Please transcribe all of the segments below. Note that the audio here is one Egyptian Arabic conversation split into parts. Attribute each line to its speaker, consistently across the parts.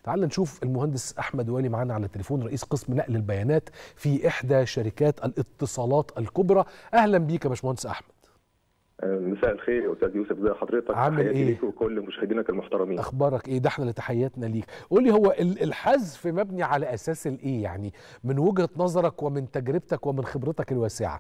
Speaker 1: تعال نشوف المهندس احمد والي معانا على التليفون رئيس قسم نقل البيانات في احدى شركات الاتصالات الكبرى اهلا بيك يا باشمهندس احمد
Speaker 2: مساء الخير يا استاذ يوسف ازي حضرتك
Speaker 1: عامل
Speaker 2: تحياتي
Speaker 1: إيه؟
Speaker 2: ليك وكل مشاهدينك المحترمين
Speaker 1: اخبارك ايه ده احنا اللي تحياتنا ليك قول لي هو ال- الحذف مبني على اساس الايه يعني من وجهة نظرك ومن تجربتك ومن خبرتك الواسعة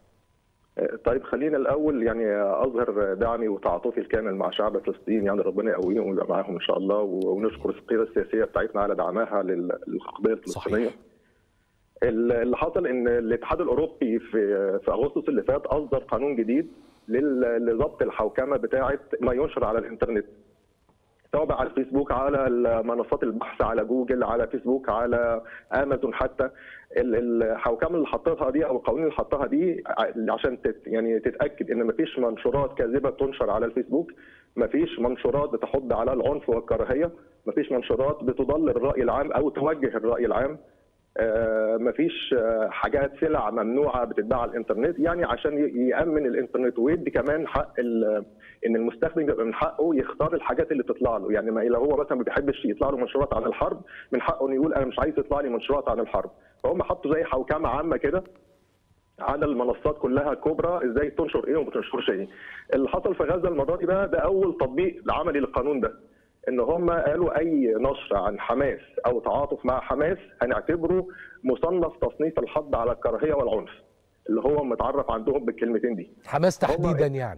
Speaker 2: طيب خلينا الاول يعني اظهر دعمي وتعاطفي الكامل مع شعب فلسطين يعني ربنا يقويهم ويبقى معاهم ان شاء الله ونشكر القياده السياسيه بتاعتنا على دعمها لل- للقضيه الفلسطينيه
Speaker 1: صحيح.
Speaker 2: ال- اللي حصل ان الاتحاد الاوروبي في في اغسطس اللي فات اصدر قانون جديد لل- لضبط الحوكمه بتاعه ما ينشر على الانترنت سواء بقى على الفيسبوك على منصات البحث على جوجل على فيسبوك على امازون حتى ال- الحوكمه اللي حطتها دي او القوانين اللي حطها دي ع- عشان تت يعني تتاكد ان مفيش منشورات كاذبه تنشر على الفيسبوك مفيش منشورات بتحض على العنف والكراهيه مفيش منشورات بتضلل الراي العام او توجه الراي العام آه، مفيش آه، حاجات سلع ممنوعه بتتباع على الانترنت يعني عشان ي- يامن الانترنت ويدي كمان حق ال- ان المستخدم يبقى من حقه يختار الحاجات اللي تطلع له يعني ما لو هو مثلا ما بيحبش يطلع له منشورات عن الحرب من حقه انه يقول انا مش عايز يطلع لي منشورات عن الحرب فهم حطوا زي حوكمه عامه كده على المنصات كلها كبرى ازاي تنشر ايه وما تنشرش ايه. اللي حصل في غزه المره دي بقى ده اول تطبيق عملي للقانون ده. ان هم قالوا اي نشر عن حماس او تعاطف مع حماس هنعتبره مصنف تصنيف الحض على الكراهيه والعنف. اللي هو متعرف عندهم بالكلمتين دي.
Speaker 1: حماس تحديدا يعني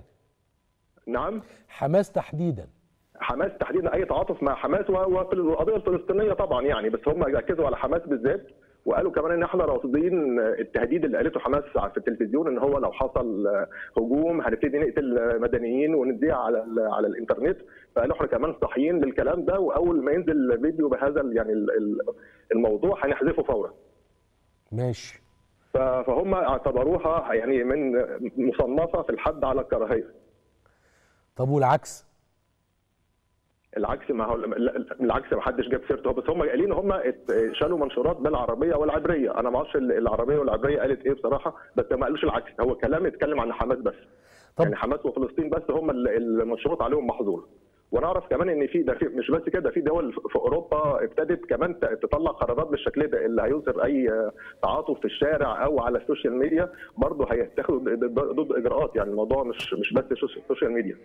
Speaker 2: نعم
Speaker 1: حماس تحديدا
Speaker 2: حماس تحديدا اي تعاطف مع حماس و- وفي القضيه الفلسطينيه طبعا يعني بس هم ركزوا على حماس بالذات وقالوا كمان ان احنا راصدين التهديد اللي قالته حماس في التلفزيون ان هو لو حصل هجوم هنبتدي نقتل مدنيين ونديها على ال- على الانترنت فقالوا احنا كمان صاحيين للكلام ده واول ما ينزل فيديو بهذا ال- يعني ال- ال- الموضوع هنحذفه فورا
Speaker 1: ماشي
Speaker 2: ف- فهم اعتبروها يعني من مصنفه في الحد على الكراهيه
Speaker 1: طب والعكس
Speaker 2: العكس ما هو لا- العكس ما حدش جاب سيرته بس هم قايلين هم ات- شالوا منشورات بالعربيه والعبريه انا ما اعرفش ال- العربيه والعبريه قالت ايه بصراحه بس ما قالوش العكس هو كلام اتكلم عن حماس بس
Speaker 1: طب-
Speaker 2: يعني حماس وفلسطين بس هم ال- المنشورات عليهم محظوره ونعرف كمان ان في ده في مش بس كده في دول في اوروبا ابتدت كمان ت- تطلع قرارات بالشكل ده اللي هيظهر اي تعاطف في الشارع او على السوشيال ميديا برضه هيتخذوا ضد ضد اجراءات يعني الموضوع مش مش بس السوشيال ميديا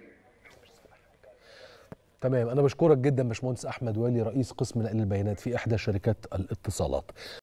Speaker 1: تمام انا بشكرك جدا باشمهندس احمد والي رئيس قسم نقل البيانات في احدى شركات الاتصالات